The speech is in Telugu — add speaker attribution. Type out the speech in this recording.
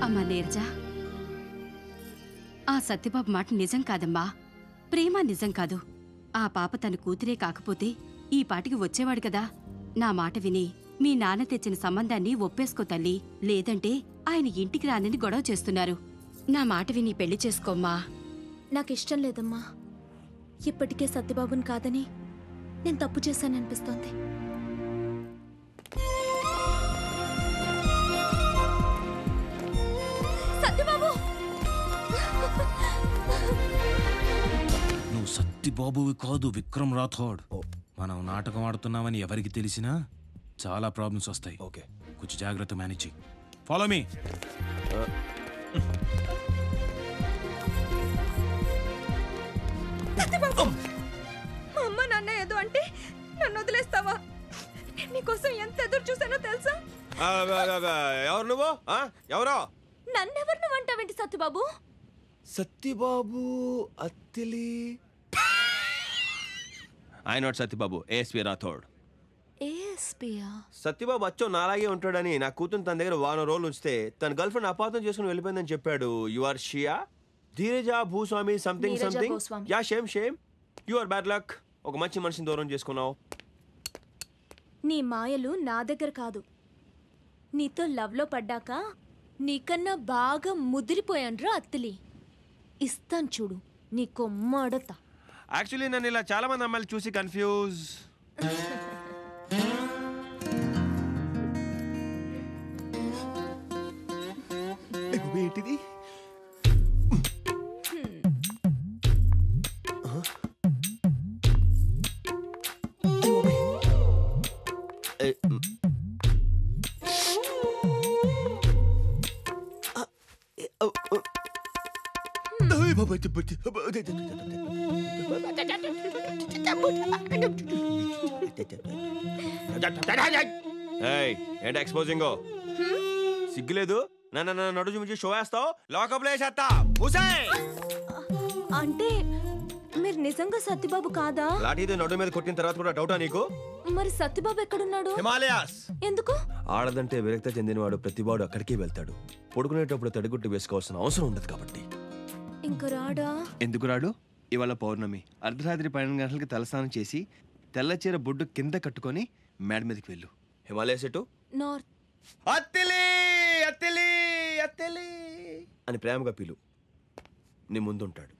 Speaker 1: అమ్మా నీరజ ఆ సత్యబాబు మాట నిజం కాదమ్మా ప్రేమ నిజం కాదు ఆ పాప తన కూతురే కాకపోతే ఈ పాటికి వచ్చేవాడు కదా నా మాట విని మీ నాన్న తెచ్చిన సంబంధాన్ని ఒప్పేసుకో తల్లి లేదంటే ఆయన ఇంటికి రానని గొడవ చేస్తున్నారు నా మాట విని పెళ్లి చేసుకోమ్మా
Speaker 2: నాకు ఇష్టం లేదమ్మా ఇప్పటికే సత్యబాబుని కాదని నేను తప్పు చేశాననిపిస్తోంది సత్యబాబు
Speaker 3: నువ్వు సత్తిబాబువి కాదు విక్రమ్ రాథోడ్ మనం నాటకం ఆడుతున్నామని ఎవరికి తెలిసినా చాలా ప్రాబ్లమ్స్ వస్తాయి
Speaker 4: ఓకే
Speaker 3: కొంచెం జాగ్రత్త మేనేజ్ ఫాలో మీ
Speaker 2: మా అమ్మ నాన్న ఏదో అంటే నన్ను వదిలేస్తావా నేను నీకోసం ఎంత ఎదురు చూసానో తెలుసా
Speaker 4: ఆ, ఆ, ఆ, ఆ, ఎవరు నువ్వు ఆ? ఎవరో
Speaker 2: నన్నెవరు నువ్వు అంటావేంటి Satyababu
Speaker 4: Satyababu Attili I not Satyababu ASP Rathod
Speaker 2: ఏఎస్పియా
Speaker 4: సత్యబాబు అచ్చో నాలాగే ఉంటాడని నా కూతురు తన దగ్గర వారం రోజులు ఉంచితే తన గర్ల్ ఫ్రెండ్ అపార్థం చేసుకుని వెళ్ళిపోయిందని చెప్పాడు యు ఆర్ షియా Dheeraja Bhuswami something
Speaker 2: Neeraja
Speaker 4: something
Speaker 2: Goswami.
Speaker 4: Yeah shame shame you are bad luck ఒక మంచి మనిషిని దూరం చేసుకున్నావు
Speaker 2: నీ మాయలు నా దగ్గర కాదు నీతో లవ్లో పడ్డాక నీకన్నా బాగా ముదిరిపోయాన్రా అత్తిలి ఇస్తాను చూడు నీ కొమ్మ అడతా
Speaker 4: యాక్చువల్లీ నన్ను ఇలా చాలా మంది అమ్మాయిలు చూసి కన్ఫ్యూజ్ ఏంటిది ఏయ్ ఏంటి ఎక్స్పోజింగ్ సిగ్గులేదు నన్ను నన్ను నడు చూపించి షో వేస్తావు లోకప్ వేసేస్తా మూసేయ్
Speaker 2: అంటే మీరు నిజంగా సత్యబాబు కాదా
Speaker 4: లాఠీతో నడు మీద కొట్టిన తర్వాత కూడా డౌటా నీకు
Speaker 2: మరి సత్యబాబు ఎక్కడున్నాడు
Speaker 4: హిమాలయాస్
Speaker 2: ఎందుకు
Speaker 4: ఆడదంటే విరక్త చెందినవాడు ప్రతివాడు అక్కడికే వెళ్తాడు పడుకునేటప్పుడు తడిగుట్టు వేసుకోవాల్సిన అవసరం ఉండదు కాబట్టి
Speaker 2: ఇంక రాడా
Speaker 5: ఎందుకు రాడు ఇవాళ పౌర్ణమి అర్ధరాత్రి పన్నెండు గంటలకి తలస్నానం చేసి తెల్ల చీర బొడ్డు కింద కట్టుకొని మేడ మీదకి వెళ్ళు
Speaker 4: హిమాలయస్ ఎటు
Speaker 2: నార్త్
Speaker 4: అత్తిలి అత్తిలి అత్తిలి అని ప్రేమగా పిలు నీ ముందుంటాడు